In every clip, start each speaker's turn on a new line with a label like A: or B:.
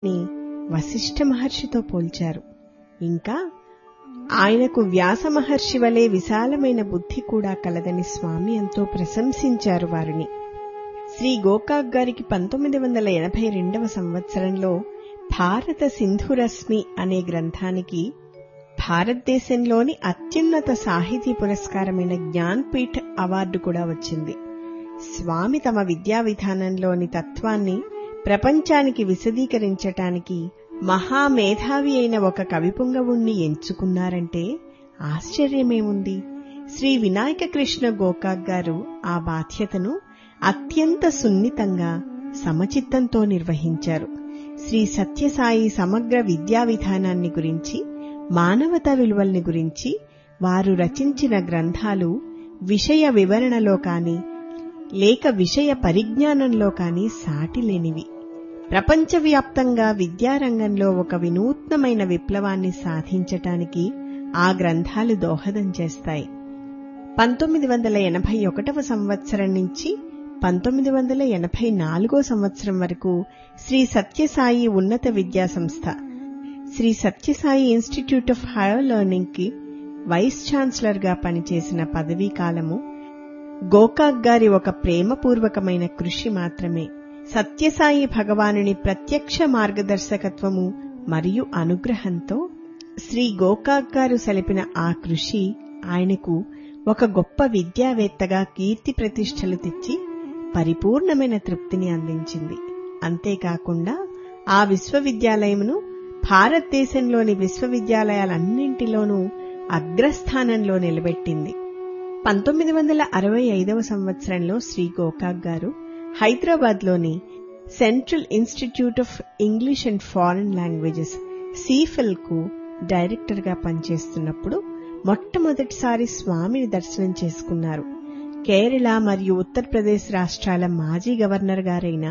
A: ని వశిష్ఠ మహర్షితో పోల్చారు ఇంకా ఆయనకు వ్యాస మహర్షి వలె విశాలమైన బుద్ధి కూడా కలదని స్వామి ఎంతో ప్రశంసించారు వారిని శ్రీ గోకాక్ గారికి పంతొమ్మిది వందల ఎనభై రెండవ సంవత్సరంలో భారత సింధురశ్మి అనే గ్రంథానికి భారతదేశంలోని అత్యున్నత సాహితీ పురస్కారమైన జ్ఞాన్పీఠ్ అవార్డు కూడా వచ్చింది స్వామి తమ విద్యా విధానంలోని తత్వాన్ని ప్రపంచానికి విశదీకరించటానికి మహామేధావి అయిన ఒక కవిపుంగవుణ్ణి ఎంచుకున్నారంటే ఆశ్చర్యమేముంది శ్రీ వినాయక కృష్ణ గోకాక్ గారు ఆ బాధ్యతను అత్యంత సున్నితంగా సమచిత్తంతో నిర్వహించారు శ్రీ సత్యసాయి సమగ్ర విద్యా విధానాన్ని గురించి మానవతా విలువల్ని గురించి వారు రచించిన గ్రంథాలు విషయ వివరణలో కాని లేక విషయ పరిజ్ఞానంలో కాని సాటిలేనివి ప్రపంచవ్యాప్తంగా విద్యారంగంలో ఒక వినూత్నమైన విప్లవాన్ని సాధించటానికి ఆ గ్రంథాలు దోహదం చేస్తాయి పంతొమ్మిది వందల ఎనభై ఒకటవ సంవత్సరం నుంచి పంతొమ్మిది వందల ఎనభై నాలుగో సంవత్సరం వరకు శ్రీ సత్యసాయి ఉన్నత విద్యా సంస్థ Shri Sathya Sai institute of higher learning కి వైస్ ఛాన్సలర్ గా పనిచేసిన పదవీ కాలము గోకాక్ గారి ఒక ప్రేమపూర్వకమైన కృషి మాత్రమే సత్యసాయి భగవానుని ప్రత్యక్ష మార్గదర్శకత్వము మరియు అనుగ్రహంతో శ్రీ గోకాక్ గారు సలిపిన ఆ కృషి ఆయనకు ఒక గొప్ప విద్యావేత్తగా కీర్తి ప్రతిష్టలు తెచ్చి పరిపూర్ణమైన తృప్తిని అందించింది అంతేకాకుండా ఆ విశ్వవిద్యాలయమును భారతదేశంలోని విశ్వవిద్యాలయాలన్నింటిలోనూ అగ్రస్థానంలో నిలబెట్టింది పంతొమ్మిది వందల అరవై ఐదవ సంవత్సరంలో శ్రీ గోకాక్ గారు హైదరాబాద్లోని central institute of English and foreign languages CIEFL కు డైరెక్టర్గా పనిచేస్తున్నప్పుడు మొట్టమొదటిసారి స్వామిని దర్శనం చేసుకున్నారు కేరళ మరియు ఉత్తరప్రదేశ్ రాష్ట్రాల మాజీ గవర్నర్ గారైన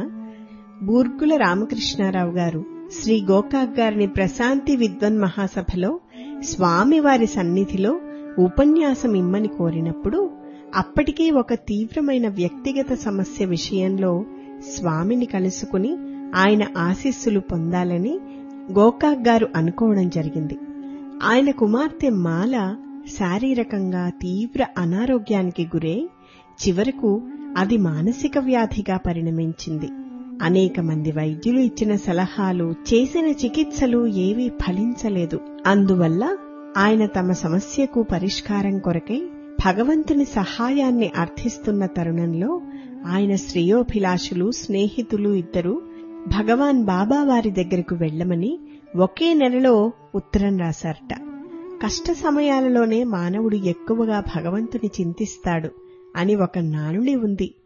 A: బూర్గుల రామకృష్ణారావు గారు శ్రీ గోకాక్ గారిని ప్రశాంతి విద్వన్ మహాసభలో స్వామివారి సన్నిధిలో ఉపన్యాసం ఇమ్మని కోరినప్పుడు అప్పటికే ఒక తీవ్రమైన వ్యక్తిగత సమస్య విషయంలో స్వామిని కలుసుకుని ఆయన ఆశీస్సులు పొందాలని గోకాక్ గారు అనుకోవడం జరిగింది ఆయన కుమార్తె మాల శారీరకంగా తీవ్ర అనారోగ్యానికి గురై చివరకు అది మానసిక వ్యాధిగా పరిణమించింది అనేక మంది వైద్యులు ఇచ్చిన సలహాలు చేసిన చికిత్సలు ఏవీ ఫలించలేదు అందువల్ల ఆయన తమ సమస్యకు పరిష్కారం కొరకై భగవంతుని సహాయాన్ని అర్థిస్తున్న తరుణంలో ఆయన శ్రేయోభిలాషులు స్నేహితులు ఇద్దరు భగవాన్ బాబా వారి దగ్గరకు వెళ్లమని ఒకే నెలలో ఉత్తరం రాశారట కష్ట సమయాలలోనే మానవుడు ఎక్కువగా భగవంతుని చింతిస్తాడు అని ఒక నానుడి ఉంది